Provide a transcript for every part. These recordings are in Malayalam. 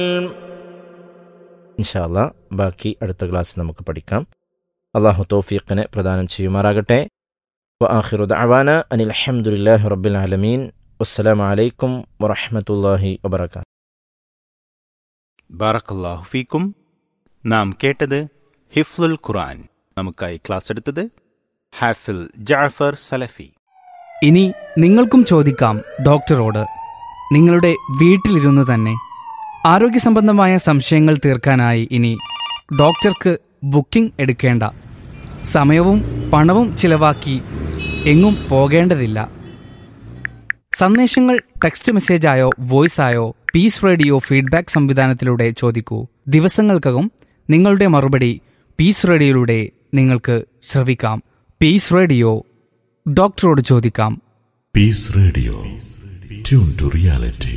ഇൻഷാല്ല ബാക്കി അടുത്ത ക്ലാസ്സിൽ നമുക്ക് പഠിക്കാം അള്ളാഹു തൗഫീഖിനെ പ്രദാനം ചെയ്യുമാറാകട്ടെ വആഖിറു ദഅവാന അനിൽ അൽഹംദുലില്ലാഹി റബ്ബിൽ ആലമീൻ വസ്സലാമു അലൈക്കും വറഹ്മത്തുള്ളാഹി വബറകാതുഹു ബാറക്കല്ലാഹു ഫീക്കും നാം കേട്ടത് ഹിഫ്ലുൽ ഖുർആൻ നമുക്കായി ക്ലാസ് എടുത്തത് ഹാഫിൽ ജാഫർ സലഫി ഇനി നിങ്ങൾക്കും ചോദിക്കാം ഡോക്ടറോട് നിങ്ങളുടെ വീട്ടിലിരുന്ന് തന്നെ ആരോഗ്യ സംബന്ധമായ സംശയങ്ങൾ തീർക്കാനായി ഇനി ഡോക്ടർക്ക് ബുക്കിംഗ് എടുക്കേണ്ട സമയവും പണവും ചിലവാക്കി എങ്ങും പോകേണ്ടതില്ല സന്ദേശങ്ങൾ ടെക്സ്റ്റ് മെസ്സേജായോ വോയിസായോ പീസ് റേഡിയോ ഫീഡ്ബാക്ക് സംവിധാനത്തിലൂടെ ചോദിക്കൂ ദിവസങ്ങൾക്കകം നിങ്ങളുടെ മറുപടി പീസ് റേഡിയോയിലൂടെ നിങ്ങൾക്ക് ശ്രവിക്കാം പീസ് റേഡിയോ ഡോക്ടറോട് ചോദിക്കാം Peace Radio. Tune to reality.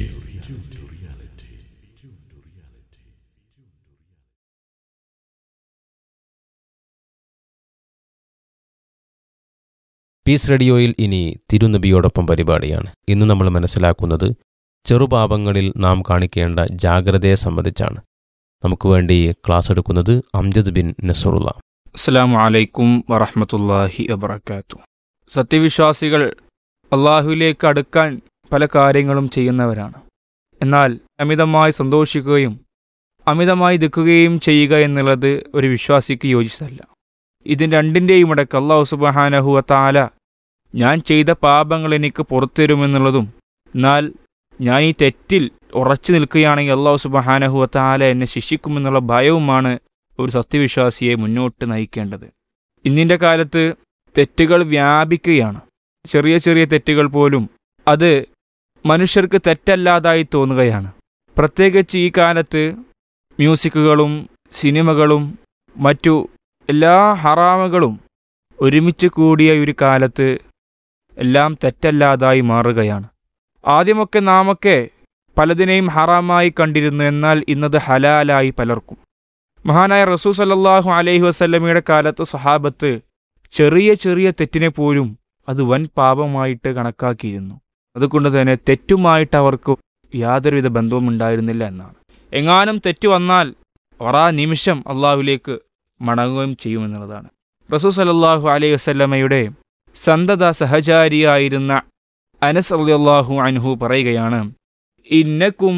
Peace റേഡിയോയിൽ ഇനി തിരുനബിയോടൊപ്പം പരിപാടിയാണ് ഇന്ന് നമ്മൾ മനസ്സിലാക്കുന്നത് ചെറുപാപങ്ങളിൽ നാം കാണിക്കേണ്ട ജാഗ്രതയെ സംബന്ധിച്ചാണ് നമുക്ക് വേണ്ടി ക്ലാസ് എടുക്കുന്നത് അംജദ് ബിൻ നസറുള്ള അസ്സലാമു അലൈക്കും വറഹമത്തല്ലാഹി വബർക്കാത്തു സത്യവിശ്വാസികൾ അള്ളാഹുവിലേക്ക് അടുക്കാൻ പല കാര്യങ്ങളും ചെയ്യുന്നവരാണ് എന്നാൽ അമിതമായി സന്തോഷിക്കുകയും അമിതമായി ദുഃഖുകയും ചെയ്യുക എന്നുള്ളത് ഒരു വിശ്വാസിക്ക് യോജിച്ചതല്ല ഇതിന് രണ്ടിൻ്റെയും ഇടയ്ക്ക് അള്ളാഹു സുബഹാനഹുവ താല ഞാൻ ചെയ്ത പാപങ്ങൾ എനിക്ക് പുറത്തുതരുമെന്നുള്ളതും എന്നാൽ ഞാൻ ഈ തെറ്റിൽ ഉറച്ചു നിൽക്കുകയാണെങ്കിൽ അള്ളാഹു സുബഹാനഹുവ താല എന്നെ ശിക്ഷിക്കുമെന്നുള്ള ഭയവുമാണ് ഒരു സത്യവിശ്വാസിയെ മുന്നോട്ട് നയിക്കേണ്ടത് ഇന്നിൻ്റെ കാലത്ത് തെറ്റുകൾ വ്യാപിക്കുകയാണ് ചെറിയ ചെറിയ തെറ്റുകൾ പോലും അത് മനുഷ്യർക്ക് തെറ്റല്ലാതായി തോന്നുകയാണ് പ്രത്യേകിച്ച് ഈ കാലത്ത് മ്യൂസിക്കുകളും സിനിമകളും മറ്റു എല്ലാ ഹറാമുകളും ഒരുമിച്ച് കൂടിയ ഒരു കാലത്ത് എല്ലാം തെറ്റല്ലാതായി മാറുകയാണ് ആദ്യമൊക്കെ നാമൊക്കെ പലതിനെയും ഹറാമായി കണ്ടിരുന്നു എന്നാൽ ഇന്നത് ഹലാലായി പലർക്കും മഹാനായ റസൂ സല്ലല്ലാഹു അലൈഹി വസല്ലമയുടെ കാലത്ത് സഹാബത്ത് ചെറിയ ചെറിയ തെറ്റിനെ പോലും അത് വൻ പാപമായിട്ട് കണക്കാക്കിയിരുന്നു അതുകൊണ്ട് തന്നെ തെറ്റുമായിട്ട് അവർക്ക് യാതൊരുവിധ ബന്ധവും ഉണ്ടായിരുന്നില്ല എന്നാണ് എങ്ങാനും തെറ്റ് വന്നാൽ അവർ ആ നിമിഷം അള്ളാഹുവിലേക്ക് മടങ്ങുകയും ചെയ്യുമെന്നുള്ളതാണ് റസൂ സല്ലല്ലാഹു അലൈഹി വസല്ലമയുടെ സന്തത സഹചാരിയായിരുന്ന അനസ് റളിയല്ലാഹു അൻഹു പറയുകയാണ് ഇന്നക്കും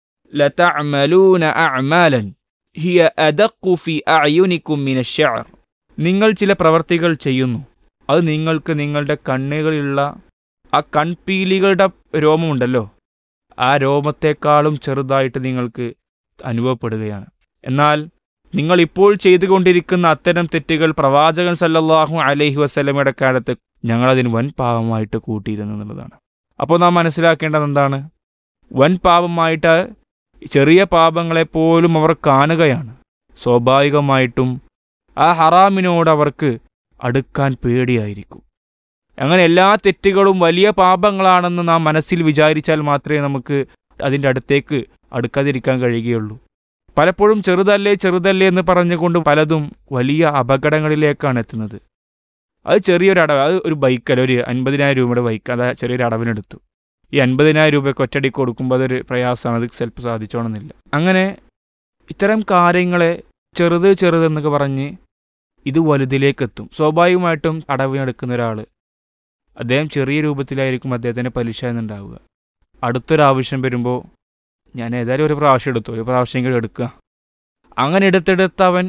ലതഅമലൂന അഅമാലൻ ഹിയ അദഖു ഫി അഅയുനിക്കും മിന അശ്ശഅർ നിങ്ങൾ ചില പ്രവർത്തികൾ ചെയ്യുന്നു അത് നിങ്ങൾക്ക് നിങ്ങളുടെ കണ്ണുകളിലുള്ള ആ കൺപീലികളുടെ രോമമുണ്ടല്ലോ ആ രോമത്തെക്കാളും ചെറുതായിട്ട് നിങ്ങൾക്ക് അനുഭവപ്പെടുകയാണ് എന്നാൽ നിങ്ങൾ ഇപ്പോൾ ചെയ്തുകൊണ്ടിരിക്കുന്ന അത്തരം തെറ്റുകൾ പ്രവാചകൻ സല്ലല്ലാഹു അലൈഹി വസല്ലമയുടെ കാലത്ത് ഞങ്ങളതിന് വൻ പാപമായിട്ട് കൂട്ടിയിരുന്നു എന്നുള്ളതാണ് അപ്പോൾ നാം മനസ്സിലാക്കേണ്ടത് എന്താണ് വൻ പാപമായിട്ട് ചെറിയ പാപങ്ങളെപ്പോലും അവർ കാണുകയാണ് സ്വാഭാവികമായിട്ടും ആ ഹറാമിനോട് അവർക്ക് അടുക്കാൻ പേടിയായിരിക്കും അങ്ങനെ എല്ലാ തെറ്റുകളും വലിയ പാപങ്ങളാണെന്ന് നാം മനസ്സിൽ വിചാരിച്ചാൽ മാത്രമേ നമുക്ക് അതിൻ്റെ അടുത്തേക്ക് അടുക്കാതിരിക്കാൻ കഴിയുകയുള്ളൂ പലപ്പോഴും ചെറുതല്ലേ ചെറുതല്ലേ എന്ന് പറഞ്ഞുകൊണ്ട് പലതും വലിയ അപകടങ്ങളിലേക്കാണ് എത്തുന്നത് അത് ചെറിയൊരു അടവ് അത് ഒരു ബൈക്കല്ല ഒരു അൻപതിനായിരം രൂപയുടെ ബൈക്ക് അത് ചെറിയൊരു അടവിനെടുത്തു ഈ അൻപതിനായിരം രൂപയ്ക്ക് ഒറ്റയടിക്ക് കൊടുക്കുമ്പോൾ അതൊരു പ്രയാസമാണ് അത് ചിലപ്പോൾ സാധിച്ചോണമെന്നില്ല അങ്ങനെ ഇത്തരം കാര്യങ്ങളെ ചെറുത് ചെറുതെന്നൊക്കെ പറഞ്ഞ് ഇത് വലുതിലേക്കെത്തും സ്വാഭാവികമായിട്ടും അടവിനെടുക്കുന്ന ഒരാൾ അദ്ദേഹം ചെറിയ രൂപത്തിലായിരിക്കും അദ്ദേഹത്തിൻ്റെ പലിശ എന്നുണ്ടാവുക അടുത്തൊരാവശ്യം വരുമ്പോൾ ഞാൻ ഏതായാലും ഒരു പ്രാവശ്യം എടുത്തു ഒരു പ്രാവശ്യമെങ്കിലും എടുക്കുക അങ്ങനെ എടുത്തെടുത്ത് അവൻ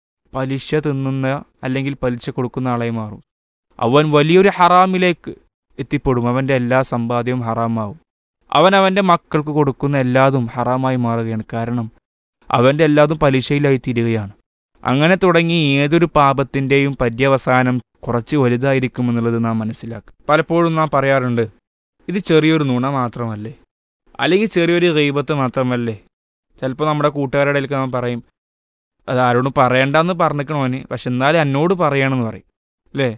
പലിശ തിന്നുന്ന അല്ലെങ്കിൽ പലിശ കൊടുക്കുന്ന ആളായി മാറും അവൻ വലിയൊരു ഹറാമിലേക്ക് എത്തിപ്പെടും അവൻ്റെ എല്ലാ സമ്പാദ്യവും ഹറാമാവും അവൻ അവൻ്റെ മക്കൾക്ക് കൊടുക്കുന്ന എല്ലാതും ഹറാമായി മാറുകയാണ് കാരണം അവൻ്റെ എല്ലാതും പലിശയിലായി തീരുകയാണ് അങ്ങനെ തുടങ്ങി ഏതൊരു പാപത്തിൻ്റെയും പര്യവസാനം കുറച്ച് വലുതായിരിക്കുമെന്നുള്ളത് നാം മനസ്സിലാക്കും പലപ്പോഴും നാം പറയാറുണ്ട് ഇത് ചെറിയൊരു നുണ മാത്രമല്ലേ അല്ലെങ്കിൽ ചെറിയൊരു ഗൈബത്ത് മാത്രമല്ലേ ചിലപ്പോൾ നമ്മുടെ കൂട്ടുകാരുടെ ഇടയിലേക്ക് നാം പറയും അത് ആരോടും പറയണ്ടെന്ന് പറഞ്ഞിക്കണോന് പക്ഷെ എന്നാലും എന്നോട് പറയണമെന്ന് പറയും അല്ലേ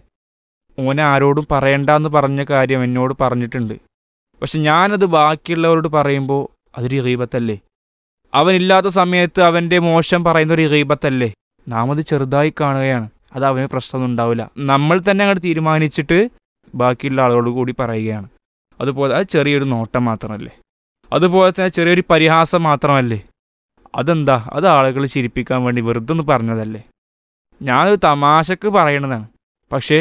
ഓനെ ആരോടും പറയണ്ടെന്ന് പറഞ്ഞ കാര്യം എന്നോട് പറഞ്ഞിട്ടുണ്ട് പക്ഷെ ഞാനത് ബാക്കിയുള്ളവരോട് പറയുമ്പോൾ അതൊരു ഗൈബത്തല്ലേ അവനില്ലാത്ത സമയത്ത് അവൻ്റെ മോശം പറയുന്ന ഒരു ഗൈബത്തല്ലേ നാം അത് ചെറുതായി കാണുകയാണ് അത് അവന് പ്രശ്നമൊന്നും ഉണ്ടാവില്ല നമ്മൾ തന്നെ അങ്ങോട്ട് തീരുമാനിച്ചിട്ട് ബാക്കിയുള്ള ആളുകളോട് കൂടി പറയുകയാണ് അതുപോലെ അത് ചെറിയൊരു നോട്ടം മാത്രമല്ലേ അതുപോലെ തന്നെ ചെറിയൊരു പരിഹാസം മാത്രമല്ലേ അതെന്താ അത് ആളുകൾ ചിരിപ്പിക്കാൻ വേണ്ടി വെറുതെ ഒന്ന് പറഞ്ഞതല്ലേ ഞാനൊരു തമാശക്ക് പറയണതാണ് പക്ഷേ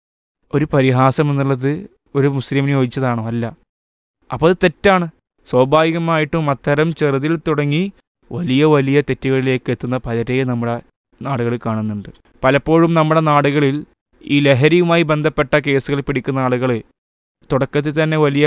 ഒരു പരിഹാസം എന്നുള്ളത് ഒരു മുസ്ലിമിന് യോജിച്ചതാണോ അല്ല അപ്പോൾ അത് തെറ്റാണ് സ്വാഭാവികമായിട്ടും അത്തരം ചെറുതിൽ തുടങ്ങി വലിയ വലിയ തെറ്റുകളിലേക്ക് എത്തുന്ന പലരെയും നമ്മുടെ നാടുകളിൽ കാണുന്നുണ്ട് പലപ്പോഴും നമ്മുടെ നാടുകളിൽ ഈ ലഹരിയുമായി ബന്ധപ്പെട്ട കേസുകൾ പിടിക്കുന്ന ആളുകൾ തുടക്കത്തിൽ തന്നെ വലിയ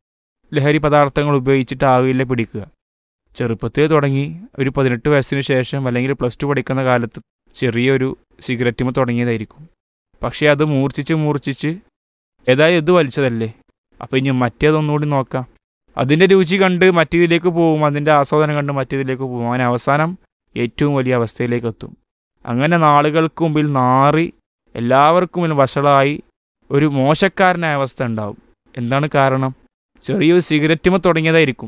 ലഹരി പദാർത്ഥങ്ങൾ ഉപയോഗിച്ചിട്ടാവില്ല പിടിക്കുക ചെറുപ്പത്തിൽ തുടങ്ങി ഒരു പതിനെട്ട് വയസ്സിന് ശേഷം അല്ലെങ്കിൽ പ്ലസ് ടു പഠിക്കുന്ന കാലത്ത് ചെറിയൊരു സിഗരറ്റുമ തുടങ്ങിയതായിരിക്കും പക്ഷേ അത് മൂർച്ഛിച്ച് മൂർച്ഛിച്ച് ഏതായാലും ഇത് വലിച്ചതല്ലേ അപ്പോൾ ഇനി മറ്റേതൊന്നുകൂടി നോക്കാം അതിൻ്റെ രുചി കണ്ട് മറ്റേതിലേക്ക് പോകും അതിൻ്റെ ആസ്വാദനം കണ്ട് മറ്റേതിലേക്ക് പോകും അങ്ങനെ അവസാനം ഏറ്റവും വലിയ അവസ്ഥയിലേക്ക് എത്തും അങ്ങനെ നാളുകൾക്ക് മുമ്പിൽ നാറി എല്ലാവർക്കും മുന്നിൽ വഷളായി ഒരു മോശക്കാരനായ അവസ്ഥ ഉണ്ടാവും എന്താണ് കാരണം ചെറിയൊരു സിഗരറ്റുമ തുടങ്ങിയതായിരിക്കും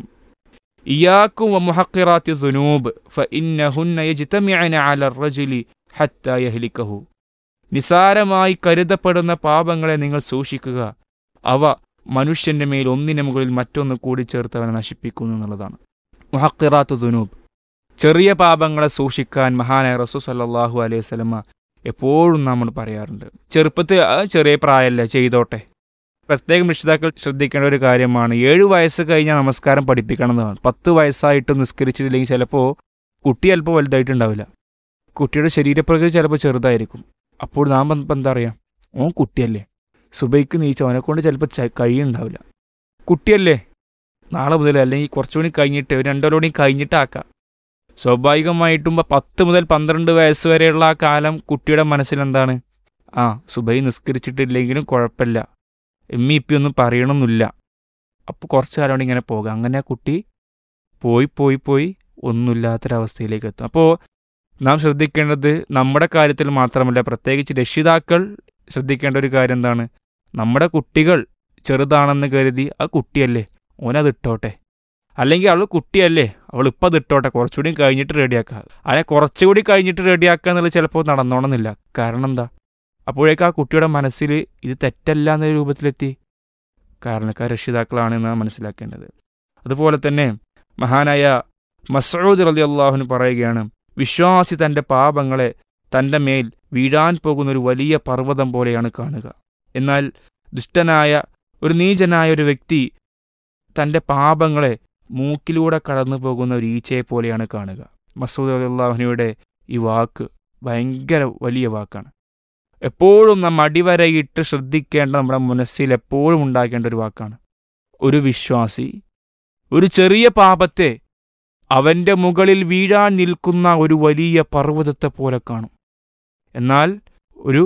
ഇയാക്കും വമുഹക്കിറാത്തി ദുനൂബ് ഫഇന്നഹുന്ന യജ്തമിഅന അല റജുലി ഹത്ത യഹ്ലിക്കഹു നിസാരമായി കരുതപ്പെടുന്ന പാപങ്ങളെ നിങ്ങൾ സൂക്ഷിക്കുക അവ മനുഷ്യന്റെ മേൽ ഒന്നിനു മുകളിൽ മറ്റൊന്ന് കൂടി ചേർത്ത് അവനെ നശിപ്പിക്കുന്നു എന്നുള്ളതാണ് മുഹക്കിറാത്ത് ദുനൂബ് ചെറിയ പാപങ്ങളെ സൂക്ഷിക്കാൻ മഹാനായ റസൂ സല്ലാഹു അലൈഹി വസല്ലമ എപ്പോഴും നമ്മൾ പറയാറുണ്ട് ചെറുപ്പത്തിൽ ആ ചെറിയ പ്രായമല്ലേ ചെയ്തോട്ടെ പ്രത്യേകം രക്ഷിതാക്കൾ ശ്രദ്ധിക്കേണ്ട ഒരു കാര്യമാണ് ഏഴ് വയസ്സ് കഴിഞ്ഞാൽ നമസ്കാരം പഠിപ്പിക്കണം എന്നതാണ് പത്ത് വയസ്സായിട്ട് നിസ്കരിച്ചിട്ടില്ലെങ്കിൽ ചിലപ്പോൾ കുട്ടി അല്പം വലുതായിട്ടുണ്ടാവില്ല കുട്ടിയുടെ ശരീരപ്രകൃതി ചിലപ്പോൾ ചെറുതായിരിക്കും അപ്പോൾ നാം ഇപ്പം എന്താ പറയുക ഓൻ കുട്ടിയല്ലേ സുബൈക്ക് നീച്ച അവനെ കൊണ്ട് ചിലപ്പോൾ കഴിയുണ്ടാവില്ല കുട്ടിയല്ലേ നാളെ മുതൽ അല്ലെങ്കിൽ കുറച്ചുകൂടി കഴിഞ്ഞിട്ട് ഒരു രണ്ടോ മണി കഴിഞ്ഞിട്ടാക്കാം സ്വാഭാവികമായിട്ടും പത്ത് മുതൽ പന്ത്രണ്ട് വയസ്സ് വരെയുള്ള ആ കാലം കുട്ടിയുടെ മനസ്സിൽ എന്താണ് ആ സുബൈ നിസ്കരിച്ചിട്ടില്ലെങ്കിലും കുഴപ്പമില്ല എമ്മി ഇപ്പി ഒന്നും പറയണമെന്നില്ല അപ്പോൾ കുറച്ച് കാലം കൊണ്ട് ഇങ്ങനെ പോകാം അങ്ങനെ ആ കുട്ടി പോയി പോയി പോയി ഒന്നുമില്ലാത്തൊരവസ്ഥയിലേക്ക് എത്തും അപ്പോൾ നാം ശ്രദ്ധിക്കേണ്ടത് നമ്മുടെ കാര്യത്തിൽ മാത്രമല്ല പ്രത്യേകിച്ച് രക്ഷിതാക്കൾ ശ്രദ്ധിക്കേണ്ട ഒരു കാര്യം എന്താണ് നമ്മുടെ കുട്ടികൾ ചെറുതാണെന്ന് കരുതി ആ കുട്ടിയല്ലേ ഓനത് ഇട്ടോട്ടെ അല്ലെങ്കിൽ അവൾ കുട്ടിയല്ലേ അവൾ ഇപ്പം അത് ഇട്ടോട്ടെ കുറച്ചുകൂടി കഴിഞ്ഞിട്ട് റെഡിയാക്കുക അതിനെ കുറച്ചുകൂടി കഴിഞ്ഞിട്ട് റെഡിയാക്കുക എന്നുള്ളത് ചിലപ്പോൾ നടന്നോണമെന്നില്ല കാരണം എന്താ അപ്പോഴേക്ക് ആ കുട്ടിയുടെ മനസ്സിൽ ഇത് തെറ്റല്ല എന്ന രൂപത്തിലെത്തി കാരണക്കാർ രക്ഷിതാക്കളാണ് എന്നാണ് മനസ്സിലാക്കേണ്ടത് അതുപോലെ തന്നെ മഹാനായ മസൂദ് റലി അള്ളാഹുന് പറയുകയാണ് വിശ്വാസി തൻ്റെ പാപങ്ങളെ തൻ്റെ മേൽ വീഴാൻ പോകുന്ന ഒരു വലിയ പർവ്വതം പോലെയാണ് കാണുക എന്നാൽ ദുഷ്ടനായ ഒരു നീചനായ ഒരു വ്യക്തി തൻ്റെ പാപങ്ങളെ മൂക്കിലൂടെ കടന്നു പോകുന്ന ഒരു ഈച്ചയെ പോലെയാണ് കാണുക മസൂദ് അള്ളാഹുനയുടെ ഈ വാക്ക് ഭയങ്കര വലിയ വാക്കാണ് എപ്പോഴും നാം അടിവരയിട്ട് ശ്രദ്ധിക്കേണ്ട നമ്മുടെ മനസ്സിൽ എപ്പോഴും ഉണ്ടാക്കേണ്ട ഒരു വാക്കാണ് ഒരു വിശ്വാസി ഒരു ചെറിയ പാപത്തെ അവൻ്റെ മുകളിൽ വീഴാൻ നിൽക്കുന്ന ഒരു വലിയ പർവ്വതത്തെ പോലെ കാണും എന്നാൽ ഒരു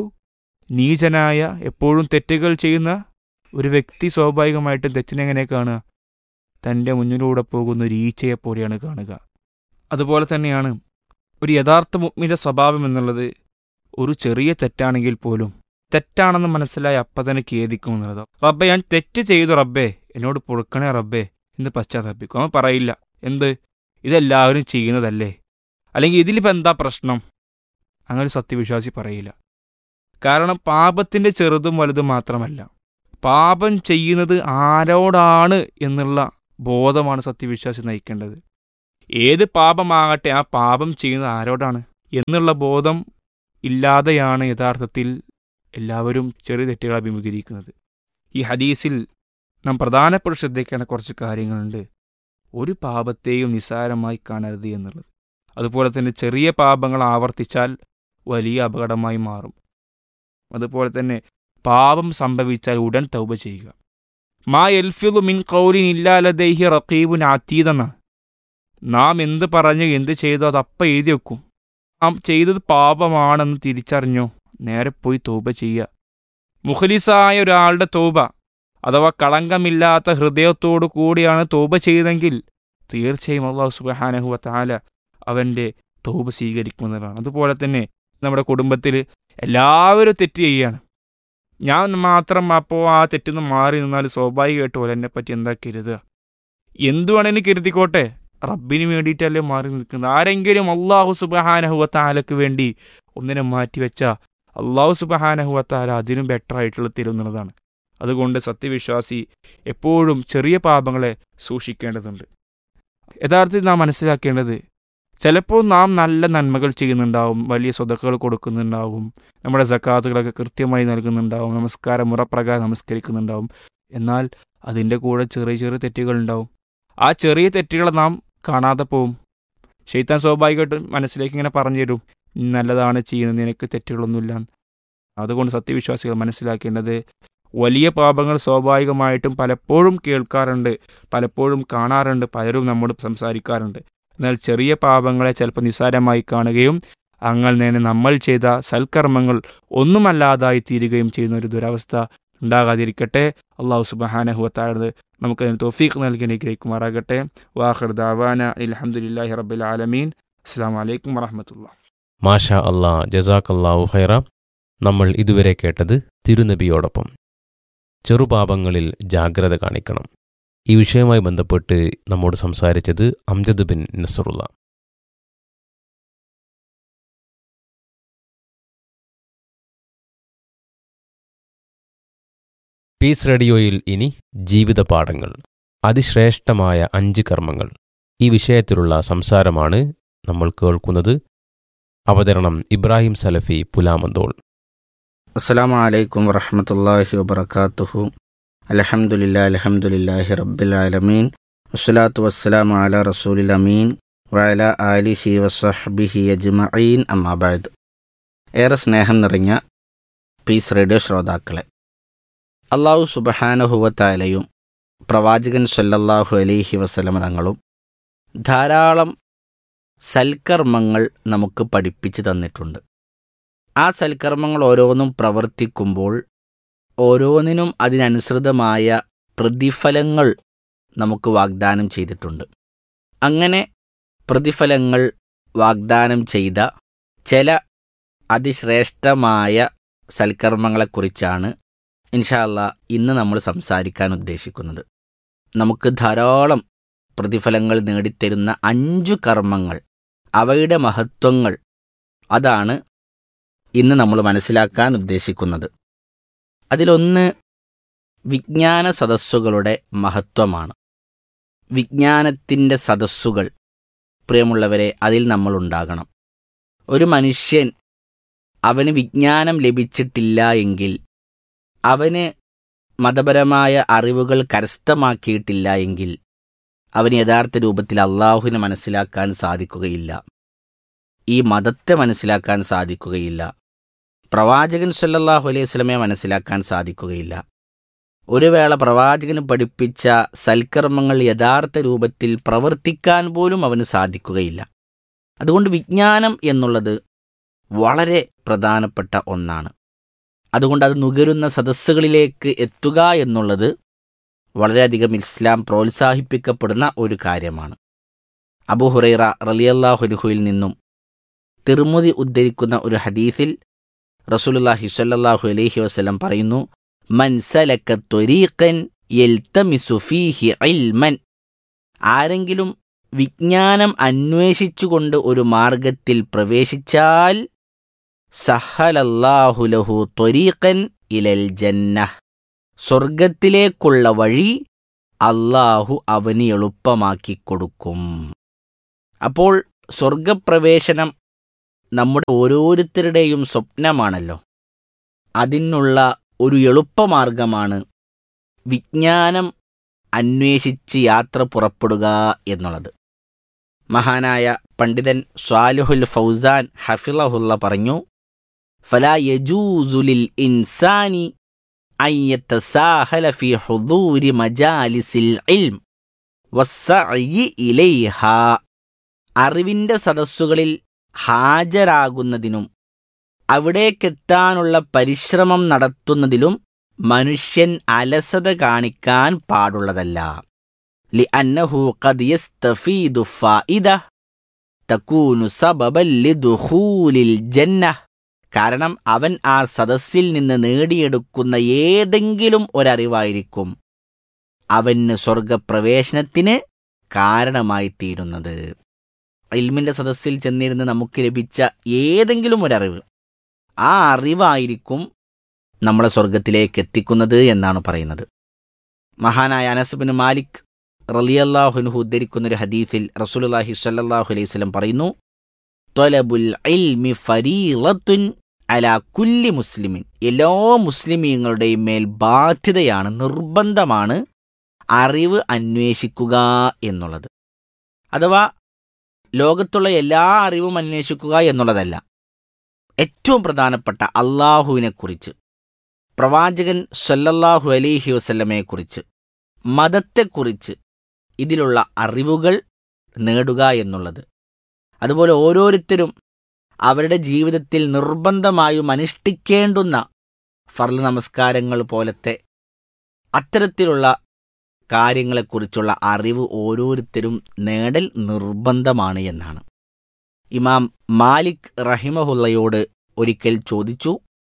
നീചനായ എപ്പോഴും തെറ്റുകൾ ചെയ്യുന്ന ഒരു വ്യക്തി സ്വാഭാവികമായിട്ടും തെറ്റിനെങ്ങനെ കാണുക തൻ്റെ മുന്നിലൂടെ പോകുന്ന ഒരു ഈച്ചയെ പോലെയാണ് കാണുക അതുപോലെ തന്നെയാണ് ഒരു യഥാർത്ഥ മുഗ്മിൻ്റെ സ്വഭാവം എന്നുള്ളത് ഒരു ചെറിയ തെറ്റാണെങ്കിൽ പോലും തെറ്റാണെന്ന് മനസ്സിലായി അപ്പം തന്നെ ഖേദിക്കും എന്നുള്ളത് റബ്ബെ ഞാൻ തെറ്റ് ചെയ്തു റബ്ബേ എന്നോട് പൊറുക്കണേ റബ്ബേ എന്ന് പശ്ചാത്തലപ്പിക്കും അവൻ പറയില്ല എന്ത് ഇതെല്ലാവരും ചെയ്യുന്നതല്ലേ അല്ലെങ്കിൽ ഇതിലിപ്പോൾ എന്താ പ്രശ്നം അങ്ങനെ ഒരു സത്യവിശ്വാസി പറയില്ല കാരണം പാപത്തിൻ്റെ ചെറുതും വലുതും മാത്രമല്ല പാപം ചെയ്യുന്നത് ആരോടാണ് എന്നുള്ള ബോധമാണ് സത്യവിശ്വാസി നയിക്കേണ്ടത് ഏത് പാപമാകട്ടെ ആ പാപം ചെയ്യുന്നത് ആരോടാണ് എന്നുള്ള ബോധം ഇല്ലാതെയാണ് യഥാർത്ഥത്തിൽ എല്ലാവരും ചെറിയ തെറ്റുകൾ അഭിമുഖീകരിക്കുന്നത് ഈ ഹദീസിൽ നാം പ്രധാനപ്പെട്ട ശ്രദ്ധിക്കേണ്ട കുറച്ച് കാര്യങ്ങളുണ്ട് ഒരു പാപത്തെയും നിസ്സാരമായി കാണരുത് എന്നുള്ളത് അതുപോലെ തന്നെ ചെറിയ പാപങ്ങൾ ആവർത്തിച്ചാൽ വലിയ അപകടമായി മാറും അതുപോലെ തന്നെ പാപം സംഭവിച്ചാൽ ഉടൻ തൗബ ചെയ്യുക മാ എൽഫിലു മിൻ കൗലിൻ ഇല്ലാലദേഹി റക്കീബുൻ അതീതെന്ന നാം എന്ത് പറഞ്ഞ് എന്ത് ചെയ്തോ അതപ്പം എഴുതി വെക്കും നാം ചെയ്തത് പാപമാണെന്ന് തിരിച്ചറിഞ്ഞോ നേരെ പോയി തൗബ ചെയ്യുക മുഖലിസായ ഒരാളുടെ തൗബ അഥവാ കളങ്കമില്ലാത്ത ഹൃദയത്തോടു കൂടിയാണ് തൗബ ചെയ്തെങ്കിൽ തീർച്ചയായും അള്ളാഹു സുബഹാനഹുവ താല അവൻ്റെ തൗബ സ്വീകരിക്കുന്നതാണ് അതുപോലെ തന്നെ നമ്മുടെ കുടുംബത്തിൽ എല്ലാവരും തെറ്റ് ചെയ്യുകയാണ് ഞാൻ മാത്രം അപ്പോൾ ആ തെറ്റിന്ന് മാറി നിന്നാൽ സ്വാഭാവികമായിട്ട് പോലെ എന്നെ പറ്റി എന്താ കരുതുക എന്തു വേണേലും കരുതിക്കോട്ടെ റബ്ബിന് വേണ്ടിയിട്ടല്ലേ മാറി നിൽക്കുന്നത് ആരെങ്കിലും അള്ളാഹു സുബഹാനഹുവത്താലക്ക് വേണ്ടി ഒന്നിനെ മാറ്റിവെച്ച അള്ളാഹു സുബഹാനഹുവത്താല അതിനും ബെറ്റർ ആയിട്ടുള്ള തരുന്നതാണ് അതുകൊണ്ട് സത്യവിശ്വാസി എപ്പോഴും ചെറിയ പാപങ്ങളെ സൂക്ഷിക്കേണ്ടതുണ്ട് യഥാർത്ഥത്തിൽ നാം മനസ്സിലാക്കേണ്ടത് ചിലപ്പോൾ നാം നല്ല നന്മകൾ ചെയ്യുന്നുണ്ടാവും വലിയ സ്വതക്കുകൾ കൊടുക്കുന്നുണ്ടാവും നമ്മുടെ സക്കാത്തുകളൊക്കെ കൃത്യമായി നൽകുന്നുണ്ടാവും നമസ്കാരം മുറപ്രകാരം നമസ്കരിക്കുന്നുണ്ടാവും എന്നാൽ അതിൻ്റെ കൂടെ ചെറിയ ചെറിയ തെറ്റുകൾ ഉണ്ടാവും ആ ചെറിയ തെറ്റുകൾ നാം കാണാതെ പോവും ഷെയ്ത്താൻ സ്വാഭാവികമായിട്ടും മനസ്സിലേക്ക് ഇങ്ങനെ പറഞ്ഞു തരും "നീ നല്ലതാണ് ചെയ്യുന്നത് നിനക്ക് തെറ്റുകളൊന്നുമില്ല അതുകൊണ്ട് സത്യവിശ്വാസികൾ മനസ്സിലാക്കേണ്ടത് വലിയ പാപങ്ങൾ സ്വാഭാവികമായിട്ടും പലപ്പോഴും കേൾക്കാറുണ്ട് പലപ്പോഴും കാണാറുണ്ട് പലരും നമ്മോട് സംസാരിക്കാറുണ്ട് എന്നാൽ ചെറിയ പാപങ്ങളെ ചിലപ്പോൾ നിസ്സാരമായി കാണുകയും അങ്ങനെ നമ്മൾ ചെയ്ത സൽക്കർമ്മങ്ങൾ ഒന്നുമല്ലാതായി തീരുകയും ചെയ്യുന്ന ഒരു ദുരവസ്ഥ ഉണ്ടാകാതിരിക്കട്ടെ അള്ളാഹു സുബഹാനഹുവത്താഴത് നമുക്ക് അതിന് തോഫീഖ് നൽകി അനുഗ്രഹിക്കുമാറാകട്ടെ വാഹർ ദാവാന അലഹമുല്ലാഹി റബ്ബിൽ ആലമീൻ അസ്സാം വലൈക്കും വറഹമത്തുള്ള മാഷാ അല്ലാ ജസാഖ് അല്ലാഹു ഖൈറ നമ്മൾ ഇതുവരെ കേട്ടത് തിരുനബിയോടൊപ്പം ചെറുപാപങ്ങളിൽ ജാഗ്രത കാണിക്കണം ഈ വിഷയവുമായി ബന്ധപ്പെട്ട് നമ്മോട് സംസാരിച്ചത് അംജദ് ബിൻ നസറുള്ള പീസ് റേഡിയോയിൽ ഇനി ജീവിത പാഠങ്ങൾ അതിശ്രേഷ്ഠമായ അഞ്ച് കർമ്മങ്ങൾ ഈ വിഷയത്തിലുള്ള സംസാരമാണ് നമ്മൾ കേൾക്കുന്നത് അവതരണം ഇബ്രാഹിം സലഫി പുലാമന്തോൾ അസ്സലാമു അലൈക്കും വറഹമത്തല്ലാഹി വബർക്കാത്തുഹു അലഹമുല്ലാ അലഹമുല്ലാഹി റബ്ബിൽ ആലമീൻ വസ്സലാത്തു വസ്സലാമു അല റസൂലിൽ അമീൻ വഅല ആലിഹി വസഹ്ബിഹി അജ്മഈൻ അമ്മാബാദ് ഏറെ സ്നേഹം നിറഞ്ഞ പീസ് റേഡിയോ ശ്രോതാക്കളെ അള്ളാഹു സുബഹാനഹുവത്തായാലയും പ്രവാചകൻ സല്ലല്ലാഹു അലൈഹി വസല്ലമ തങ്ങളും ധാരാളം സൽക്കർമ്മങ്ങൾ നമുക്ക് പഠിപ്പിച്ചു തന്നിട്ടുണ്ട് ആ സൽക്കർമ്മങ്ങൾ ഓരോന്നും പ്രവർത്തിക്കുമ്പോൾ ഓരോന്നിനും അതിനനുസൃതമായ പ്രതിഫലങ്ങൾ നമുക്ക് വാഗ്ദാനം ചെയ്തിട്ടുണ്ട് അങ്ങനെ പ്രതിഫലങ്ങൾ വാഗ്ദാനം ചെയ്ത ചില അതിശ്രേഷ്ഠമായ സൽക്കർമ്മങ്ങളെക്കുറിച്ചാണ് ഇൻഷാല്ല ഇന്ന് നമ്മൾ സംസാരിക്കാൻ ഉദ്ദേശിക്കുന്നത് നമുക്ക് ധാരാളം പ്രതിഫലങ്ങൾ നേടിത്തരുന്ന അഞ്ചു കർമ്മങ്ങൾ അവയുടെ മഹത്വങ്ങൾ അതാണ് ഇന്ന് നമ്മൾ മനസ്സിലാക്കാൻ ഉദ്ദേശിക്കുന്നത് അതിലൊന്ന് വിജ്ഞാന സദസ്സുകളുടെ മഹത്വമാണ് വിജ്ഞാനത്തിൻ്റെ സദസ്സുകൾ പ്രിയമുള്ളവരെ അതിൽ നമ്മൾ ഉണ്ടാകണം ഒരു മനുഷ്യൻ അവന് വിജ്ഞാനം ലഭിച്ചിട്ടില്ല എങ്കിൽ അവന് മതപരമായ അറിവുകൾ കരസ്ഥമാക്കിയിട്ടില്ല എങ്കിൽ അവന് യഥാർത്ഥ രൂപത്തിൽ അള്ളാഹുവിനെ മനസ്സിലാക്കാൻ സാധിക്കുകയില്ല ഈ മതത്തെ മനസ്സിലാക്കാൻ സാധിക്കുകയില്ല പ്രവാചകൻ സല്ലല്ലാഹു അലൈഹി സ്വലമയെ മനസ്സിലാക്കാൻ സാധിക്കുകയില്ല ഒരു വേള പ്രവാചകന് പഠിപ്പിച്ച സൽക്കർമ്മങ്ങൾ യഥാർത്ഥ രൂപത്തിൽ പ്രവർത്തിക്കാൻ പോലും അവന് സാധിക്കുകയില്ല അതുകൊണ്ട് വിജ്ഞാനം എന്നുള്ളത് വളരെ പ്രധാനപ്പെട്ട ഒന്നാണ് അതുകൊണ്ട് അത് നുകരുന്ന സദസ്സുകളിലേക്ക് എത്തുക എന്നുള്ളത് വളരെയധികം ഇസ്ലാം പ്രോത്സാഹിപ്പിക്കപ്പെടുന്ന ഒരു കാര്യമാണ് അബു ഹുറൈറ റലിയല്ലാഹുലുഹുയിൽ നിന്നും തിർമുതി ഉദ്ധരിക്കുന്ന ഒരു ഹദീസിൽ റസൂലുള്ളാഹി സ്വല്ലല്ലാഹു അലൈഹി വസല്ലം പറയുന്നു മൻ സലക ത്വരീഖൻ യൽതമിസു ഫീഹി ഇൽമൻ ആരെങ്കിലും വിജ്ഞാനം അന്വേഷിച്ചുകൊണ്ട് ഒരു മാർഗത്തിൽ പ്രവേശിച്ചാൽ സഹലല്ലാഹു ലഹു ത്വരീഖൻ ഇലൽ ജന്നഹ് സ്വർഗത്തിലേക്കുള്ള വഴി അള്ളാഹു അവന് എളുപ്പമാക്കി കൊടുക്കും അപ്പോൾ സ്വർഗപ്രവേശനം നമ്മുടെ ഓരോരുത്തരുടെയും സ്വപ്നമാണല്ലോ അതിനുള്ള ഒരു എളുപ്പമാർഗമാണ് വിജ്ഞാനം അന്വേഷിച്ച് യാത്ര പുറപ്പെടുക എന്നുള്ളത് മഹാനായ പണ്ഡിതൻ സ്വാലുഹുൽ ഫൗസാൻ ഹഫിളഹുല്ല പറഞ്ഞു ഫലാ യജൂസുലിൽ ഇൻസാനി അയ്യത്തസാഹല ഫി ഹുദൂരി മജാലിസിൽ ഇൽം വസ്സഅയി ഇലൈഹ അറിവിന്റെ സദസ്സുകളിൽ ഹാജരാകുന്നതിനും അവിടേക്കെത്താനുള്ള പരിശ്രമം നടത്തുന്നതിലും മനുഷ്യൻ അലസത കാണിക്കാൻ പാടുള്ളതല്ല ലി അന്നഹു ഖദ് യസ്തഫീദു ഫായിദ തകൂനു സബബൻ ലിദുഖൂലിൽ ജന്നഹ് കാരണം അവൻ ആ സദസ്സിൽ നിന്ന് നേടിയെടുക്കുന്ന ഏതെങ്കിലും ഒരറിവായിരിക്കും അവന് സ്വർഗപ്രവേശനത്തിന് കാരണമായി തീരുന്നത് ഇൽമിന്റെ സദസ്സിൽ ചെന്നിരുന്ന് നമുക്ക് ലഭിച്ച ഏതെങ്കിലും ഒരറിവ് ആ അറിവായിരിക്കും നമ്മളെ സ്വർഗത്തിലേക്ക് എത്തിക്കുന്നത് എന്നാണ് പറയുന്നത് മഹാനായ അനസുബിന് മാലിക് റലിയല്ലാഹുൻഹു ഉദ്ധരിക്കുന്ന ഒരു ഹദീസിൽ റസൂലുള്ളാഹി സ്വല്ലല്ലാഹു അലൈഹി വസല്ലം പറയുന്നു ത്വലബുൽ ഇൽമി ഫരീളത്തുൻ അലാ കുല്ലി മുസ്ലിമിൻ എല്ലാ മുസ്ലിമീങ്ങളുടെയും മേൽ ബാധ്യതയാണ് നിർബന്ധമാണ് അറിവ് അന്വേഷിക്കുക എന്നുള്ളത് അഥവാ ലോകത്തുള്ള എല്ലാ അറിവും അന്വേഷിക്കുക എന്നുള്ളതല്ല ഏറ്റവും പ്രധാനപ്പെട്ട അള്ളാഹുവിനെക്കുറിച്ച് പ്രവാചകൻ സല്ലല്ലാഹു അലൈഹി വസല്ലമയെക്കുറിച്ച് മതത്തെക്കുറിച്ച് ഇതിലുള്ള അറിവുകൾ നേടുക എന്നുള്ളത് അതുപോലെ ഓരോരുത്തരും അവരുടെ ജീവിതത്തിൽ നിർബന്ധമായും അനുഷ്ഠിക്കേണ്ടുന്ന ഫർള് നമസ്കാരങ്ങൾ പോലത്തെ അത്തരത്തിലുള്ള കാര്യങ്ങളെക്കുറിച്ചുള്ള അറിവ് ഓരോരുത്തരും നേടൽ നിർബന്ധമാണ് എന്നാണ് ഇമാം മാലിക് റഹിമഹുല്ലയോട് ഒരിക്കൽ ചോദിച്ചു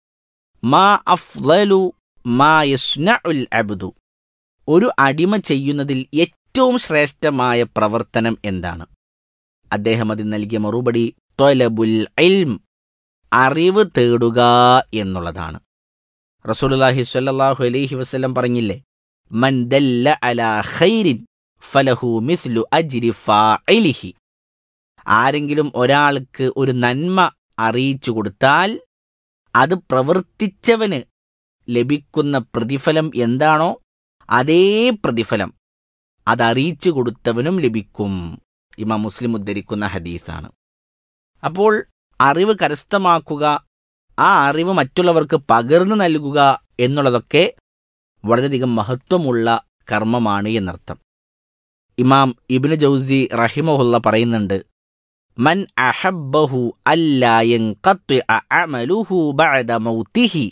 മാ അഫ്ലലു മാ യസ്നഉൽ അബ്ദു ഒരു അടിമ ചെയ്യുന്നതിൽ ഏറ്റവും ശ്രേഷ്ഠമായ പ്രവർത്തനം എന്താണ് അദ്ദേഹം അതിന് നൽകിയ മറുപടി തൊലബുൽ ഇൽം അറിവ് തേടുക എന്നുള്ളതാണ് റസൂലുള്ളാഹി സ്വല്ലല്ലാഹു അലൈഹി വസല്ലം പറഞ്ഞില്ലേ മൻ ദല്ല അലാ ഖൈരിൻ ഫലഹു മിസ്ലു അജ്രി ഫാഇലിഹി ആരെങ്കിലും ഒരാൾക്ക് ഒരു നന്മ അറിയിച്ചു കൊടുത്താൽ അത് പ്രവർത്തിച്ചവന് ലഭിക്കുന്ന പ്രതിഫലം എന്താണോ അതേ പ്രതിഫലം അതറിയിച്ചു കൊടുത്തവനും ലഭിക്കും ഇമാം മുസ്ലിം ഉദ്ധരിക്കുന്ന ഹദീസാണ് അപ്പോൾ അറിവ് കരസ്ഥമാക്കുക ആ അറിവ് മറ്റുള്ളവർക്ക് പകർന്നു നൽകുക എന്നുള്ളതൊക്കെ വളരെയധികം മഹത്വമുള്ള കർമ്മമാണ് എന്നർത്ഥം ഇമാം ഇബ്നു ജൗസി റഹിമഹുല്ല പറയുന്നുണ്ട് മൻ അഹബ്ബഹു അല്ലായൻ അമലുഹു ബഅദ മൗതിഹി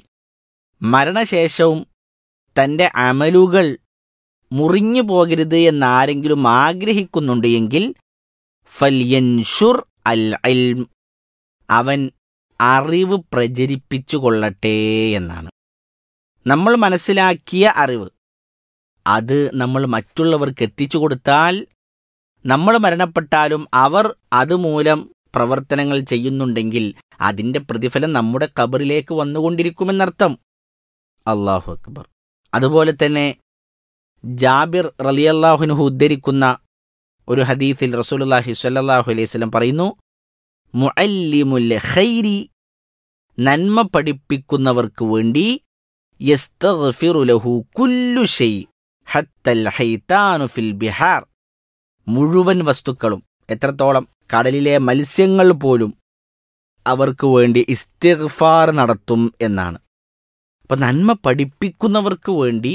മരണശേഷവും തന്റെ അമലുകൾ മുറിഞ്ഞു പോകരുത് എന്നാരെങ്കിലും ആഗ്രഹിക്കുന്നുണ്ട് എങ്കിൽ ഫല്യൻഷുർ അൽ ഇൽം അവൻ അറിവ് പ്രചരിപ്പിച്ചു കൊള്ളട്ടെ എന്നാണ് നമ്മൾ മനസ്സിലാക്കിയ അറിവ് അത് നമ്മൾ മറ്റുള്ളവർക്ക് എത്തിച്ചു കൊടുത്താൽ നമ്മൾ മരണപ്പെട്ടാലും അവർ അതുമൂലം പ്രവർത്തനങ്ങൾ ചെയ്യുന്നുണ്ടെങ്കിൽ അതിന്റെ പ്രതിഫലം നമ്മുടെ കബറിലേക്ക് വന്നുകൊണ്ടിരിക്കുമെന്നർത്ഥം അള്ളാഹു അക്ബർ അതുപോലെ തന്നെ ജാബിർ റലിയല്ലാഹുനുഹു ഉദ്ധരിക്കുന്ന ഒരു ഹദീസിൽ റസൂലുള്ളാഹി സ്വല്ലല്ലാഹു അലൈഹി വസല്ലം പറയുന്നു മുഅല്ലിമുൽ ഖൈരി നന്മ പഠിപ്പിക്കുന്നവർക്ക് വേണ്ടി യസ്തഗ്ഫിറു ലഹു കുല്ലു ഷൈ ഹത്തൽ ഹൈതാനു ഫിൽ ബിഹാർ മുഴുവൻ വസ്തുക്കളും എത്രത്തോളം കടലിലെ മത്സ്യങ്ങൾ പോലും അവർക്ക് വേണ്ടി ഇസ്തിഗ്ഫാർ നടത്തും എന്നാണ് അപ്പൊ നന്മ പഠിപ്പിക്കുന്നവർക്ക് വേണ്ടി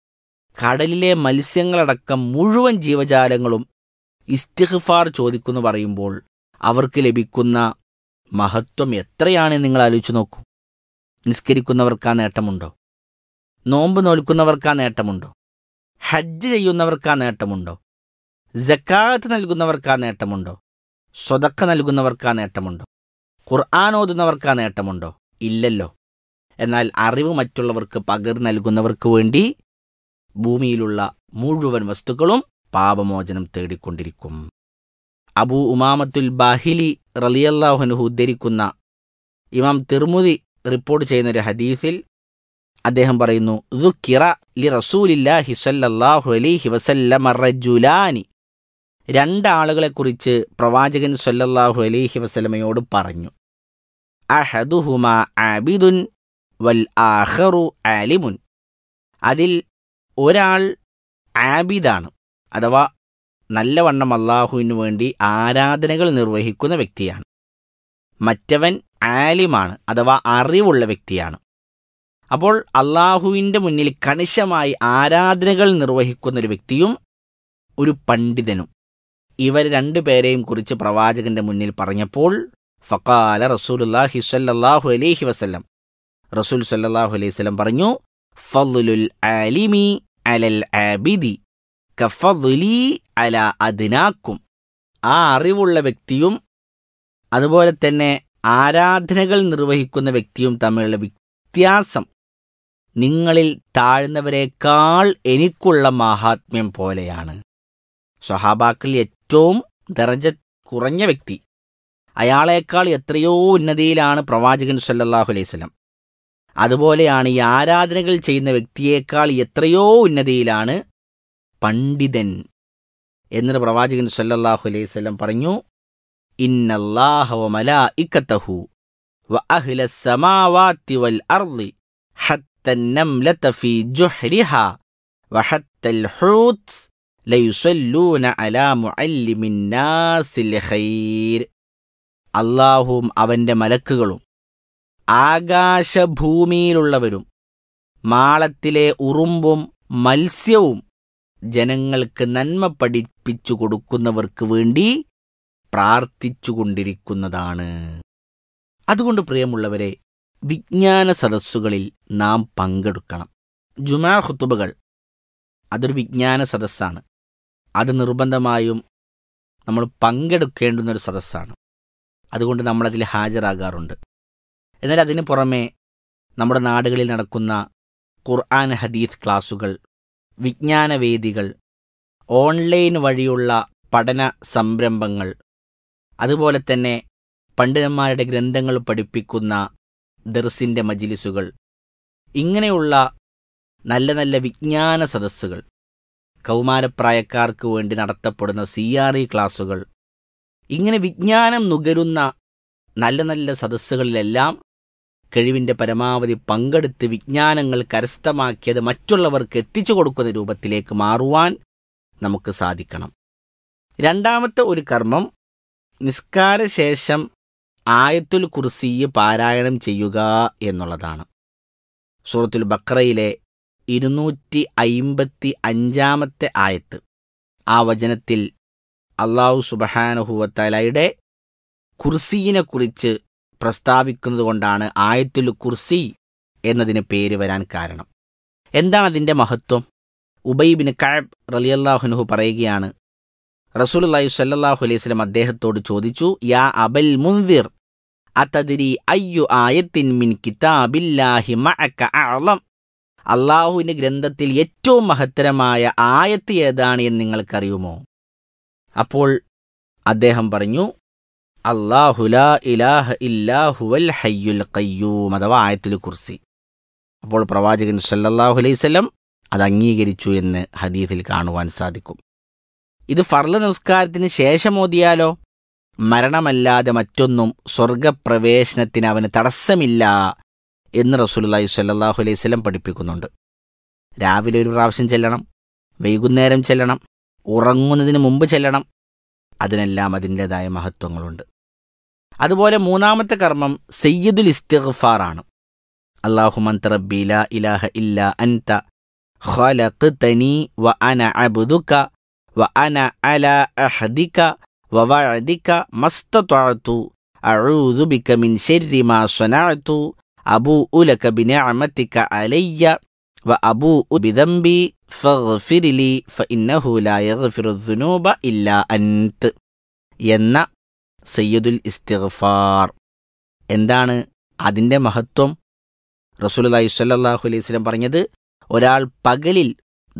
കടലിലെ മത്സ്യങ്ങളടക്കം മുഴുവൻ ജീവജാലങ്ങളും ഇസ്തിഗ്ഫാർ ചോദിക്കുന്നു പറയുമ്പോൾ അവർക്ക് ലഭിക്കുന്ന മഹത്വം എത്രയാണ് നിങ്ങൾ ആലോചിച്ചു നോക്കൂ നിസ്കരിക്കുന്നവർക്ക് ആ നേട്ടമുണ്ടോ നോമ്പ് നോൽക്കുന്നവർക്ക് ആ നേട്ടമുണ്ടോ ഹജ്ജ് ചെയ്യുന്നവർക്ക് ആ നേട്ടമുണ്ടോ ജക്കാത്ത് നൽകുന്നവർക്ക് ആ നേട്ടമുണ്ടോ സ്വതക്ക നൽകുന്നവർക്ക് ആ നേട്ടമുണ്ടോ ഖുർആൻ ഓതുന്നവർക്ക് ആ നേട്ടമുണ്ടോ ഇല്ലല്ലോ എന്നാൽ അറിവ് മറ്റുള്ളവർക്ക് പകർന്നു നൽകുന്നവർക്ക് വേണ്ടി ഭൂമിയിലുള്ള മുഴുവൻ വസ്തുക്കളും പാപമോചനം തേടിക്കൊണ്ടിരിക്കും അബൂ ഉമാമത്തുൽ ബാഹിലി റലിയല്ലാഹുനുഹു ഉദ്ധരിക്കുന്ന ഇമാം തിർമുതി റിപ്പോർട്ട് ചെയ്യുന്ന ഒരു ഹദീസിൽ അദ്ദേഹം പറയുന്നു ദുഃഖിറ ലി റസൂലില്ലാഹി സല്ലല്ലാഹു അലൈഹി വസല്ലമ റജുലാനി രണ്ടാളുകളെക്കുറിച്ച് പ്രവാചകൻ സല്ലല്ലാഹു അലൈഹി വസല്ലമയോട് പറഞ്ഞു അഹദുഹുമ ആബിദുൻ വൽ ആഖറു ആലിമുൻ അതിൽ ഒരാൾ ആബിദാണ് അഥവാ നല്ലവണ്ണം അള്ളാഹുവിനു വേണ്ടി ആരാധനകൾ നിർവഹിക്കുന്ന വ്യക്തിയാണ് മറ്റവൻ ആലിമാണ് അഥവാ അറിവുള്ള വ്യക്തിയാണ് അപ്പോൾ അള്ളാഹുവിൻ്റെ മുന്നിൽ കണിശമായി ആരാധനകൾ നിർവഹിക്കുന്ന ഒരു വ്യക്തിയും ഒരു പണ്ഡിതനും ഇവർ രണ്ടുപേരെയും കുറിച്ച് പ്രവാചകന്റെ മുന്നിൽ പറഞ്ഞപ്പോൾ ഫക്കാല റസൂലുല്ലാഹി സ്വല്ലല്ലാഹു അലൈഹി വസല്ലം റസൂൽ സല്ലല്ലാഹു അലൈഹി വസല്ലം പറഞ്ഞു ഫضലുൽ ആലിമി അലൽ ആബിദി കഫضലി അല അദ്നാക്കും ആ അറിവുള്ള വ്യക്തിയും അതുപോലെ തന്നെ ആരാധനകൾ നിർവഹിക്കുന്ന വ്യക്തിയും തമ്മിലുള്ള വ്യത്യാസം നിങ്ങളിൽ താഴ്ന്നവരെക്കാൾ എനിക്കുള്ള മാഹാത്മ്യം പോലെയാണ് സ്വഹാബാക്കളിൽ ഏറ്റവും ദറജ കുറഞ്ഞ വ്യക്തി അയാളേക്കാൾ എത്രയോ ഉന്നതിയിലാണ് പ്രവാചകൻ സല്ലല്ലാഹു അലൈഹി വസല്ലം അതുപോലെയാണ് ഈ ആരാധനകൾ ചെയ്യുന്ന വ്യക്തിയേക്കാൾ എത്രയോ ഉന്നതിയിലാണ് പണ്ഡിതൻ എന്നിട്ട് പ്രവാചകൻ സല്ലല്ലാഹു അലൈഹി വസല്ലം പറഞ്ഞു ഇന്നല്ലാഹ വ മലായികതഹു വ അഹ്ല السماوات والأرض حتى النملة في جحرها وحتى الحوت ليصلون على معلم الناس الخير അള്ളാഹുവും അവന്റെ മലക്കുകളും ആകാശഭൂമിയിലുള്ളവരും മാളത്തിലെ ഉറുമ്പും മത്സ്യവും ജനങ്ങൾക്ക് നന്മ പഠിപ്പിച്ചു കൊടുക്കുന്നവർക്ക് വേണ്ടി പ്രാർത്ഥിച്ചുകൊണ്ടിരിക്കുന്നതാണ് അതുകൊണ്ട് പ്രിയമുള്ളവരെ വിജ്ഞാന സദസ്സുകളിൽ നാം പങ്കെടുക്കണം ജുമാ ഖുത്തുബകൾ അതൊരു വിജ്ഞാന സദസ്സാണ് അത് നിർബന്ധമായും നമ്മൾ പങ്കെടുക്കേണ്ടുന്ന ഒരു സദസ്സാണ് അതുകൊണ്ട് നമ്മളതിൽ ഹാജരാകാറുണ്ട് എന്നാൽ അതിന് പുറമെ നമ്മുടെ നാടുകളിൽ നടക്കുന്ന ഖുർആൻ ഹദീസ് ക്ലാസുകൾ വിജ്ഞാനവേദികൾ ഓൺലൈൻ വഴിയുള്ള പഠന സംരംഭങ്ങൾ അതുപോലെ തന്നെ പണ്ഡിതന്മാരുടെ ഗ്രന്ഥങ്ങൾ പഠിപ്പിക്കുന്ന ദർസിൻ്റെ മജിലിസുകൾ ഇങ്ങനെയുള്ള നല്ല നല്ല വിജ്ഞാന സദസ്സുകൾ കൗമാരപ്രായക്കാർക്ക് വേണ്ടി നടത്തപ്പെടുന്ന സി ആർ ഇ ക്ലാസുകൾ ഇങ്ങനെ വിജ്ഞാനം നുകരുന്ന നല്ല നല്ല സദസ്സുകളിലെല്ലാം കഴിവിൻ്റെ പരമാവധി പങ്കെടുത്ത് വിജ്ഞാനങ്ങൾ കരസ്ഥമാക്കിയത് മറ്റുള്ളവർക്ക് എത്തിച്ചു കൊടുക്കുന്ന രൂപത്തിലേക്ക് മാറുവാൻ നമുക്ക് സാധിക്കണം രണ്ടാമത്തെ ഒരു കർമ്മം നിസ്കാരശേഷം ആയത്തുൽ കുർസിയെ പാരായണം ചെയ്യുക എന്നുള്ളതാണ് സൂറത്തുൽ ബക്രയിലെ ഇരുന്നൂറ്റി അയിമ്പത്തി അഞ്ചാമത്തെ ആയത്ത് ആ വചനത്തിൽ അള്ളാഹു സുബഹാനഹുവത്തലയുടെ കുർസീനെ കുറിച്ച് പ്രസ്താവിക്കുന്നത് കൊണ്ടാണ് ആയത്തുൽ കുർസി എന്നതിന് പേര് വരാൻ കാരണം എന്താണ് അതിൻ്റെ മഹത്വം ഉബൈബിന് കഅബ് റലിയല്ലാഹുനുഹു പറയുകയാണ് റസൂലുള്ളാഹി സ്വല്ലല്ലാഹു അലൈഹി വസല്ലം അദ്ദേഹത്തോട് ചോദിച്ചു യാ അബൽ മുൻദിർ അതദ്രി അയ്യു ആയത്തിൻ മിൻ കിതാബില്ലാഹി മഅക അഅളം അള്ളാഹുവിൻ്റെ ഗ്രന്ഥത്തിൽ ഏറ്റവും മഹത്തരമായ ആയത്ത് ഏതാണ് എന്ന് നിങ്ങൾക്കറിയുമോ അപ്പോൾ അദ്ദേഹം പറഞ്ഞു അള്ളാഹു ലാ ഇലാഹ ഇല്ലാഹുവൽ ഹയ്യുൽ ഖയ്യൂം അഥവാ ആയത്തുൽ കുർസി അപ്പോൾ പ്രവാചകൻ സല്ലല്ലാഹു അലൈഹി വസല്ലം അത് അംഗീകരിച്ചു എന്ന് ഹദീസിൽ കാണുവാൻ സാധിക്കും ഇത് ഫർള നമസ്കാരത്തിന് ശേഷം ഓതിയാലോ മരണമല്ലാതെ മറ്റൊന്നും സ്വർഗപ്രവേശനത്തിന് അവന് തടസ്സമില്ല എന്ന് റസൂലുള്ളാഹി സ്വല്ലല്ലാഹു അലൈഹി വസല്ലം പഠിപ്പിക്കുന്നുണ്ട് രാവിലെ ഒരു പ്രാവശ്യം ചെല്ലണം വൈകുന്നേരം ചെല്ലണം ഉറങ്ങുന്നതിന് മുമ്പ് ചെല്ലണം അതിനെല്ലാം അതിൻ്റെതായ മഹത്വങ്ങളുണ്ട് അതുപോലെ മൂന്നാമത്തെ കർമ്മം സയ്യിദുൽ ഇസ്തിഗ്ഫാർ ആണ് അള്ളാഹുമന്ത റബ്ബി ലാ ഇലാഹ ഇല്ല അൻത ഖലഖ്തനി വ അന അബ്ദുക വ അന അല അഹദിക വ വഅദിക മസ്തതഅതു അഊദു ബിക മിൻ ശർരി മാ സ്വനഅതു അബൂഉ ലക ബിനിഅമതിക അലയ്യ വ അബൂഉ ബിദംബി ഫഗ്ഫിർ ലി ഫഇന്നഹു ലാ യഗ്ഫിറു ദുനൂബ ഇല്ലാ അൻത് എന്ന സയ്യിദുൽ ഇസ്തിഗ്ഫാർ എന്താണ് അതിൻ്റെ മഹത്വം റസൂലുള്ളാഹി സ്വല്ലല്ലാഹു അലൈഹി വസല്ലം പറഞ്ഞത് ഒരാൾ പകലിൽ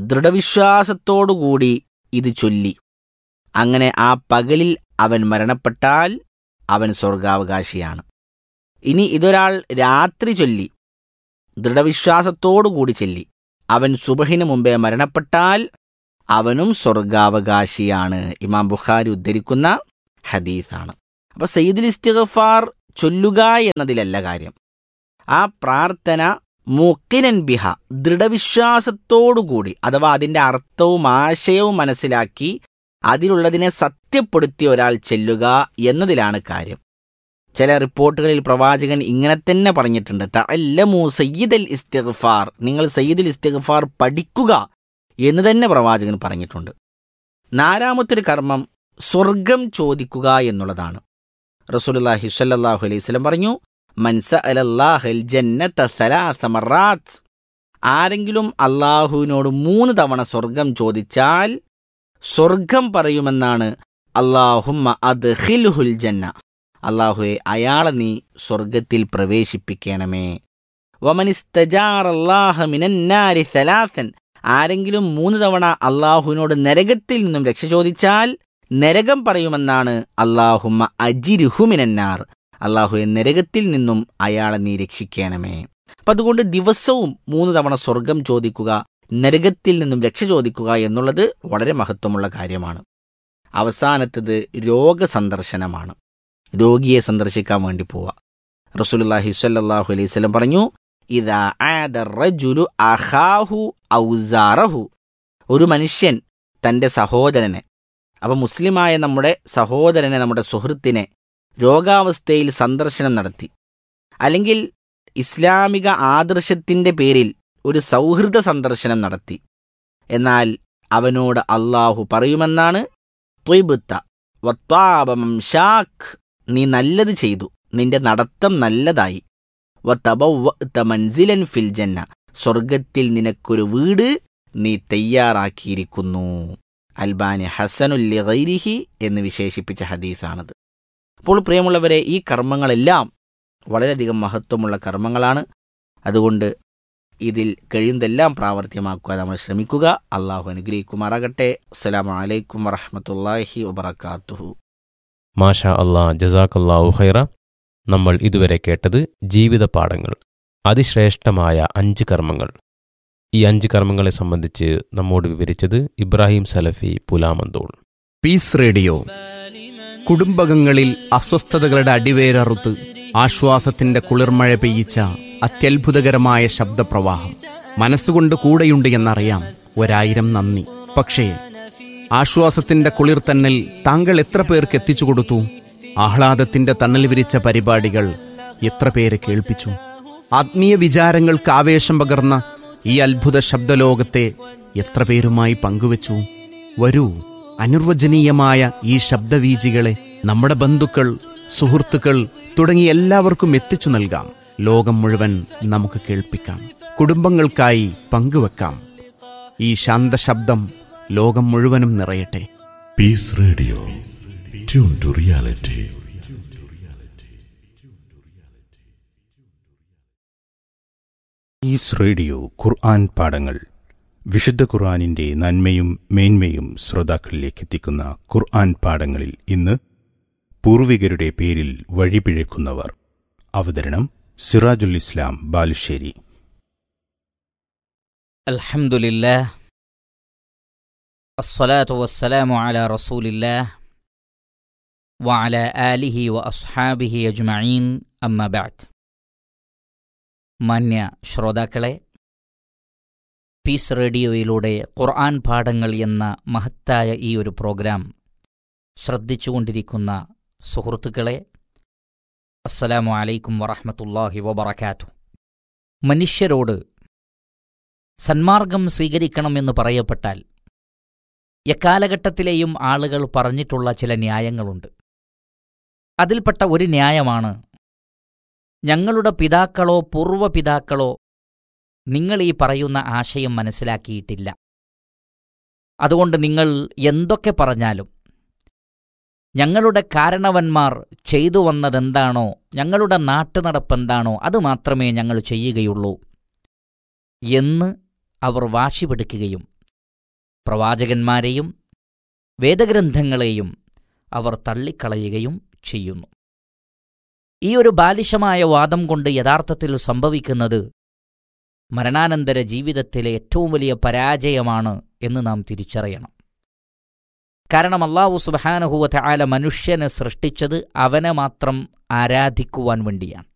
ദൃഢവിശ്വാസത്തോടുകൂടി ഇത് ചൊല്ലി അങ്ങനെ ആ പകലിൽ അവൻ മരണപ്പെട്ടാൽ അവൻ സ്വർഗാവകാശിയാണ് ഇനി ഇതൊരാൾ രാത്രി ചൊല്ലി ദൃഢവിശ്വാസത്തോടുകൂടി ചൊല്ലി അവൻ സുബഹിന് മുമ്പേ മരണപ്പെട്ടാൽ അവനും സ്വർഗാവകാശിയാണ് ഇമാം ബുഖാരി ഉദ്ധരിക്കുന്ന ഹദീസാണ് അപ്പൊ സയ്യിദുൽ ഇസ്തിഗ്ഫാർ ചൊല്ലുക എന്നതിലല്ല കാര്യം ആ പ്രാർത്ഥന മുക്കിനൻ ബിഹ ദൃഢവിശ്വാസത്തോടുകൂടി അഥവാ അതിൻ്റെ അർത്ഥവും ആശയവും മനസ്സിലാക്കി അതിലുള്ളതിനെ സത്യപ്പെടുത്തി ഒരാൾ ചെല്ലുക എന്നതിലാണ് കാര്യം ചില റിപ്പോർട്ടുകളിൽ പ്രവാചകൻ ഇങ്ങനെ തന്നെ പറഞ്ഞിട്ടുണ്ട് തഅല്ലമു സയ്യിദൽ ഇസ്തിഗ്ഫാർ നിങ്ങൾ സയ്യിദുൽ ഇസ്തിഗ്ഫാർ പഠിക്കുക എന്ന് തന്നെ പ്രവാചകൻ പറഞ്ഞിട്ടുണ്ട് നാലാമത്തൊരു കർമ്മം സ്വർഗം ചോദിക്കുക എന്നുള്ളതാണ് റസൂലുള്ളാഹി സ്വല്ലല്ലാഹു അലൈഹി വസല്ലം പറഞ്ഞു മൻസ അലല്ലാഹൽ ജന്നത സലാസ മറാത്ത് ആരെങ്കിലും അള്ളാഹുവിനോട് മൂന്ന് തവണ സ്വർഗം ചോദിച്ചാൽ സ്വർഗം പറയുമെന്നാണ് അള്ളാഹുമ്മ അത് ഹിൽഹുൽ ജന്ന അള്ളാഹുവെ അയാളെ നീ സ്വർഗത്തിൽ പ്രവേശിപ്പിക്കണമേ വമനിസ്തജാറല്ലാഹ മിനന്നാരി സലാസൻ ആരെങ്കിലും മൂന്ന് തവണ അള്ളാഹുവിനോട് നരകത്തിൽ നിന്നും രക്ഷ ചോദിച്ചാൽ നരകം പറയുമെന്നാണ് അള്ളാഹുമ്മ അജിരുഹുമിനന്നാർ അള്ളാഹുവെ നരകത്തിൽ നിന്നും അയാളെ നീ രക്ഷിക്കണമേ അപ്പം അതുകൊണ്ട് ദിവസവും മൂന്ന് തവണ സ്വർഗം ചോദിക്കുക നരകത്തിൽ നിന്നും രക്ഷ ചോദിക്കുക എന്നുള്ളത് വളരെ മഹത്വമുള്ള കാര്യമാണ് അവസാനത്തത് രോഗസന്ദർശനമാണ് രോഗിയെ സന്ദർശിക്കാൻ വേണ്ടി പോവുക റസൂലുള്ളാഹി സ്വല്ലല്ലാഹു അലൈഹി വസല്ലം പറഞ്ഞു ഇദാ ആദ റജുലു അഖാഹു ഔസാറഹു ഒരു മനുഷ്യൻ തൻ്റെ സഹോദരനെ അപ്പം മുസ്ലിമായ നമ്മുടെ സഹോദരനെ നമ്മുടെ സുഹൃത്തിനെ രോഗാവസ്ഥയിൽ സന്ദർശനം നടത്തി അല്ലെങ്കിൽ ഇസ്ലാമിക ആദർശത്തിൻ്റെ പേരിൽ ഒരു സൗഹൃദ സന്ദർശനം നടത്തി എന്നാൽ അവനോട് അള്ളാഹു പറയുമെന്നാണ് ത്വയ്ബുത്ത വത്വാപമംഷാഖ് നീ നല്ലത് ചെയ്തു നിന്റെ നടത്തം നല്ലതായി വത്തബവ്വഅ്ത മൻസിലൻ ഫിൽ ജന്ന സ്വർഗത്തിൽ നിനക്കൊരു വീട് നീ തയ്യാറാക്കിയിരിക്കുന്നു അൽബാനി ഹസനുല്ലി ഗൈരിഹി എന്ന് വിശേഷിപ്പിച്ച ഹദീസാണത് അപ്പോൾ പ്രിയമുള്ളവരെ ഈ കർമ്മങ്ങളെല്ലാം വളരെയധികം മഹത്വമുള്ള കർമ്മങ്ങളാണ് അതുകൊണ്ട് ഇതിൽ കഴിയുന്നതെല്ലാം പ്രാവർത്തികമാക്കുവാൻ നമ്മൾ ശ്രമിക്കുക അള്ളാഹു അനുഗ്രഹിക്കുമാറാകട്ടെ അസ്സലാമു അലൈക്കും വറഹ്മത്തുള്ളാഹി വബറകാതുഹു മാഷാ അള്ളാ ജസാഖല്ലാഹു ഖൈറ നമ്മൾ ഇതുവരെ കേട്ടത് ജീവിത പാഠങ്ങൾ അതിശ്രേഷ്ഠമായ അഞ്ച് കർമ്മങ്ങൾ ഈ അഞ്ച് കർമ്മങ്ങളെ സംബന്ധിച്ച് നമ്മോട് വിവരിച്ചത് ഇബ്രാഹിം സലഫി പുലാമന്തോൾ പീസ് റേഡിയോ കുടുംബകങ്ങളിൽ അസ്വസ്ഥതകളുടെ അടിവേരറുത്ത് ആശ്വാസത്തിന്റെ കുളിർമഴ പെയ്യിച്ച അത്യത്ഭുതകരമായ ശബ്ദപ്രവാഹം മനസ്സുകൊണ്ട് കൂടെയുണ്ട് എന്നറിയാം ഒരായിരം നന്ദി പക്ഷേ ആശ്വാസത്തിന്റെ കുളിർ തന്നൽ താങ്കൾ എത്ര പേർക്ക് എത്തിച്ചു കൊടുത്തു ആഹ്ലാദത്തിന്റെ തണൽ വിരിച്ച പരിപാടികൾ എത്ര പേരെ കേൾപ്പിച്ചു ആത്മീയ വിചാരങ്ങൾക്ക് ആവേശം പകർന്ന ഈ അത്ഭുത ശബ്ദലോകത്തെ എത്ര പേരുമായി പങ്കുവച്ചു വരൂ അനിർവചനീയമായ ഈ ശബ്ദവീജികളെ നമ്മുടെ ബന്ധുക്കൾ സുഹൃത്തുക്കൾ തുടങ്ങി എല്ലാവർക്കും എത്തിച്ചു നൽകാം ലോകം മുഴുവൻ നമുക്ക് കേൾപ്പിക്കാം കുടുംബങ്ങൾക്കായി പങ്കുവെക്കാം ഈ ശാന്തശബ്ദം ലോകം മുഴുവനും നിറയട്ടെ Peace Radio. Tune to reality. Peace radio Quran പാഠങ്ങൾ വിശുദ്ധ ഖുർആനിന്റെ നന്മയും മേന്മയും ശ്രോതാക്കളിലേക്ക് എത്തിക്കുന്ന ഖുർആൻ പാഠങ്ങളിൽ ഇന്ന് പൂർവികരുടെ പേരിൽ വഴിപിഴക്കുന്നവർ അവതരണം സിറാജുൽ ഇസ്ലാം ബാലുശ്ശേരി الحمد لله الصلاة والسلام على رسول الله وعلى آله وأصحابه أجمعين أما بعد മാന്യ ശ്രോതാക്കളെ പീസ് റേഡിയോയിലൂടെ ഖുർആൻ പാഠങ്ങൾ എന്ന മഹത്തായ ഈ ഒരു പ്രോഗ്രാം ശ്രദ്ധിച്ചുകൊണ്ടിരിക്കുന്ന സുഹൃത്തുക്കളെ അസ്സലാമു അലൈക്കും വറഹ്മത്തുള്ളാഹി വബറകാത്തു മനുഷ്യരോട് സന്മാർഗം സ്വീകരിക്കണമെന്ന് പറയപ്പെട്ടാൽ എക്കാലഘട്ടത്തിലെയും ആളുകൾ പറഞ്ഞിട്ടുള്ള ചില ന്യായങ്ങളുണ്ട് അതിൽപ്പെട്ട ഒരു ന്യായമാണ് ഞങ്ങളുടെ പിതാക്കളോ പൂർവ്വ പിതാക്കളോ നിങ്ങൾ ഈ പറയുന്ന ആശയം മനസ്സിലാക്കിയിട്ടില്ല അതുകൊണ്ട് നിങ്ങൾ എന്തൊക്കെ പറഞ്ഞാലും ഞങ്ങളുടെ കാരണവന്മാർ ചെയ്തു വന്നതെന്താണോ ഞങ്ങളുടെ നാട്ടുനടപ്പെന്താണോ അത് മാത്രമേ ഞങ്ങൾ ചെയ്യുകയുള്ളൂ എന്ന് അവർ വാശി പിടിക്കുകയും പ്രവാചകന്മാരെയും വേദഗ്രന്ഥങ്ങളെയും അവർ തള്ളിക്കളയുകയും ചെയ്യുന്നു ഈ ഒരു ബാലിശമായ വാദം കൊണ്ട് യഥാർത്ഥത്തിൽ സംഭവിക്കുന്നത് മരണാനന്തര ജീവിതത്തിലെ ഏറ്റവും വലിയ പരാജയമാണ് എന്ന് നാം തിരിച്ചറിയണം കാരണം അള്ളാഹു സുബാനഹുവ ആല മനുഷ്യനെ സൃഷ്ടിച്ചത് അവനെ മാത്രം ആരാധിക്കുവാൻ വേണ്ടിയാണ്